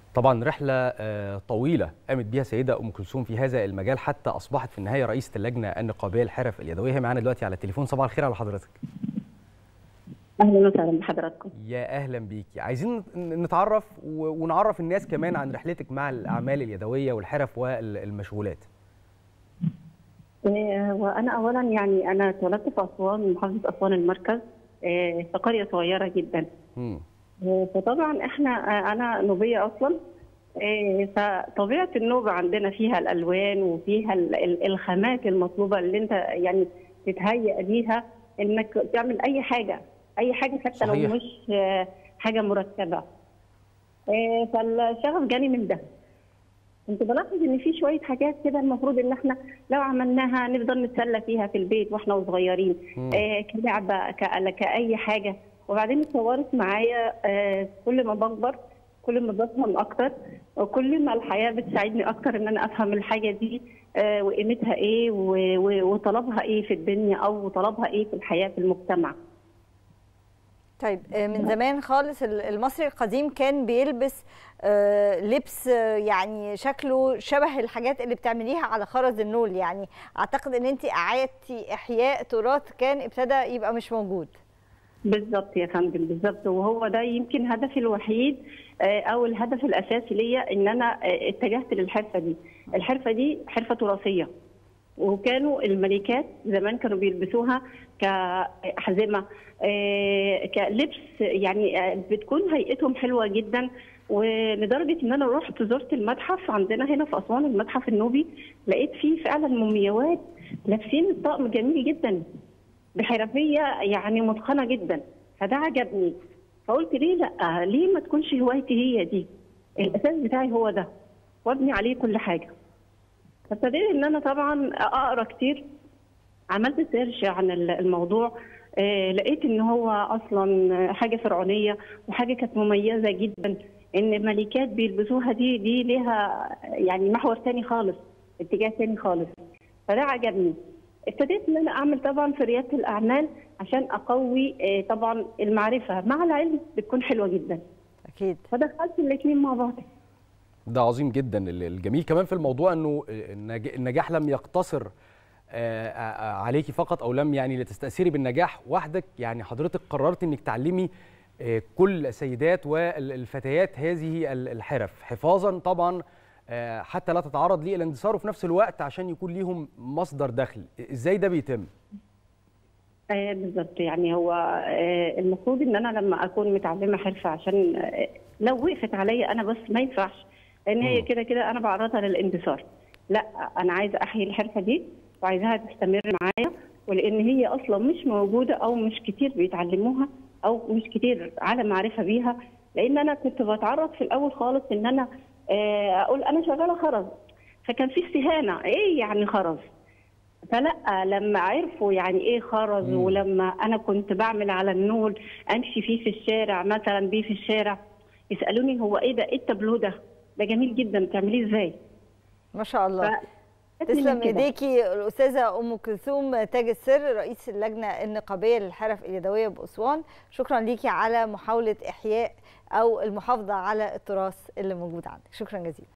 طبعا رحلة آه، طويلة قامت بها سيدة أم كلثوم في هذا المجال حتى أصبحت في النهاية رئيسة اللجنة النقابية للحرف اليدوية هي معانا دلوقتي على التليفون صباح الخير على حضرتك اهلا وسهلا بحضراتكم يا أهلا بيكي عايزين ن- نتعرف و- ونعرف الناس كمان عن رحلتك مع الأعمال اليدوية والحرف والمشغولات آه، وانا اولا يعني انا اتولدت في اسوان محافظه اسوان المركز آه، في قريه صغيره جدا مم. آه، فطبعا احنا آه، انا نوبيه اصلا آه، فطبيعه النوبه عندنا فيها الالوان وفيها ال- ال- الخامات المطلوبه اللي انت يعني تتهيأ ليها انك تعمل اي حاجه اي حاجه حتى لو صحيح. مش آه، حاجه مركبه آه، فالشغف جاني من ده كنت بلاحظ ان في شويه حاجات كده المفروض ان احنا لو عملناها نفضل نتسلى فيها في البيت واحنا صغيرين مم. آه كلعبه ك- كاي حاجه وبعدين اتصورت معايا آه كل ما بكبر كل ما بفهم اكتر وكل ما الحياه بتساعدني اكتر ان انا افهم الحاجه دي آه وقيمتها ايه و- و- وطلبها ايه في الدنيا او طلبها ايه في الحياه في المجتمع طيب آه، من زمان خالص ال- المصري القديم كان بيلبس آه، لبس آه، يعني شكله شبه الحاجات اللي بتعمليها على خرز النول يعني اعتقد ان انت اعادتي احياء تراث كان ابتدى يبقى مش موجود بالظبط يا فندم بالظبط وهو ده يمكن هدفي الوحيد آه، او الهدف الاساسي ليا ان انا آه، اتجهت للحرفه دي الحرفه دي حرفه تراثيه وكانوا الملكات زمان كانوا بيلبسوها كأحزمة آه، كلبس يعني آه، بتكون هيئتهم حلوة جدا ولدرجة ان انا رحت زرت المتحف عندنا هنا في اسوان المتحف النوبي لقيت فيه فعلا مومياوات لابسين الطقم جميل جدا بحرفيه يعني متقنه جدا فده عجبني فقلت ليه لا ليه ما تكونش هوايتي هي دي الاساس بتاعي هو ده وابني عليه كل حاجه فابتديت ان انا طبعا اقرا كتير عملت سيرش عن ال- الموضوع آه، لقيت ان هو اصلا حاجه فرعونيه وحاجه كانت مميزه جدا ان الملكات بيلبسوها دي دي ليها يعني محور تاني خالص اتجاه تاني خالص فده عجبني ابتديت ان انا اعمل طبعا في رياده الاعمال عشان اقوي آه، طبعا المعرفه مع العلم بتكون حلوه جدا اكيد فدخلت الاثنين مع بعض ده عظيم جدا ال- الجميل كمان في الموضوع انه النج- النجاح لم يقتصر آه، آه، عليكي فقط او لم يعني لتستاثري بالنجاح وحدك يعني حضرتك قررت انك تعلمي آه، كل السيدات والفتيات هذه ال- الحرف حفاظا طبعا آه، حتى لا تتعرض للاندثار وفي نفس الوقت عشان يكون ليهم مصدر دخل ازاي ده بيتم آه بالظبط يعني هو آه المفروض ان انا لما اكون متعلمه حرفه عشان آه لو وقفت عليا انا بس ما ينفعش لان هي مم. كده كده انا بعرضها للاندثار لا انا عايزه احيي الحرفه دي وعايزاها تستمر معايا ولان هي اصلا مش موجوده او مش كتير بيتعلموها او مش كتير على معرفه بيها لان انا كنت بتعرض في الاول خالص ان انا آه اقول انا شغاله خرز فكان في استهانه ايه يعني خرز فلا لما عرفوا يعني ايه خرز مم. ولما انا كنت بعمل على النول امشي فيه في الشارع مثلا بيه في الشارع يسالوني هو ايه ده ايه التابلو ده ده جميل جدا بتعمليه ازاي ما شاء الله ف- تسلم كده. ايديكي الاستاذه ام كلثوم تاج السر رئيس اللجنه النقابيه للحرف اليدويه باسوان شكرا ليكي على محاوله احياء او المحافظه على التراث اللي موجود عندك شكرا جزيلا